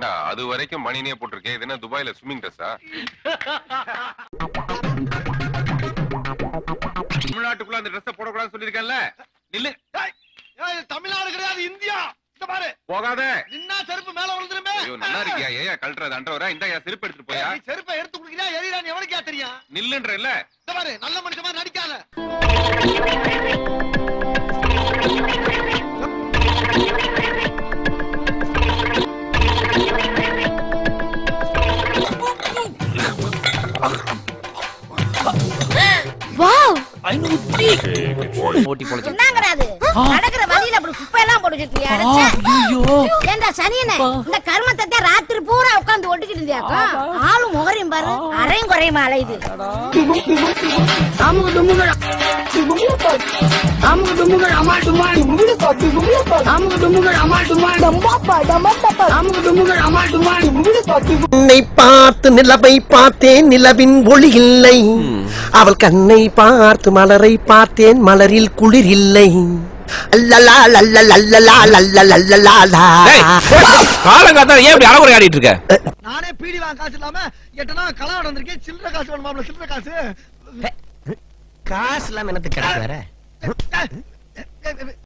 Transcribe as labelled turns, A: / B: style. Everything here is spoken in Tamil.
A: ஏண்டா அது வரைக்கும் மணினே போட்டிருக்கேன் இது என்ன துபாயில ஸ்விம்மிங் ட்ரெஸ்ஸா தமிழ்நாட்டுக்குள்ள அந்த ட்ரெஸ் போடக்கூடாதுன்னு சொல்லியிருக்கேன்ல நில்லு
B: ஏய், ஏய், இது தமிழ்நாடு கிடையாது இந்தியா இந்த பாரு
A: போகாத
B: நின்னா செருப்பு மேல விழுந்துருமே
A: ஐயோ நல்லா இருக்கியா ஏயா கழட்டுறது அன்றவரா இந்த செருப்பு எடுத்துட்டு போயா
B: நீ செருப்பை எடுத்து குடிக்கிறியா எரியறான்னு எவனுக்கா தெரியும்
A: நில்லுன்ற இல்ல
B: இந்த பாரு நல்ல மனுஷன் மாதிரி நடிக்காத
C: வாவ்
D: ஓட்டி பொழைச்சு
C: என்னங்கடா அது நடக்கிற வழியில அப்படி குப்பை எல்லாம் போட்டு வச்சிருக்கியா ஏண்டா சனியனே இந்த கர்மத்தை தான் ராத்திரி பூரா உட்கார்ந்து ஒட்டிக்கிட்டு இருந்தியாக்கா ஆளும் முகரையும் பாரு அரையும் குறையுமா அலையுது
E: என்னை பார்த்து நிலவை பார்த்தேன் நிலவின் ஒளி இல்லை அவள் கண்ணை பார்த்து மலரை பார்த்தேன் மலரில் குளிர் இல்லை அல்லலா லல்லலா லல்லலா லல்லலா லல்லலா.
D: காலங்காத்தா ஏன் இப்படி அறகுறை ஆடிட்டு இருக்க
B: நானே பீடி வாங்க காசு இல்லாம எட்டனா களம் நடந்திருக்கேன் சில்லற காசு வேணுமாம்ல சில்லற காசு
E: காசு இல்லாம என்னத்துக்கு கிடக்கு வேற
B: ஏய், ஏய், ஏய்,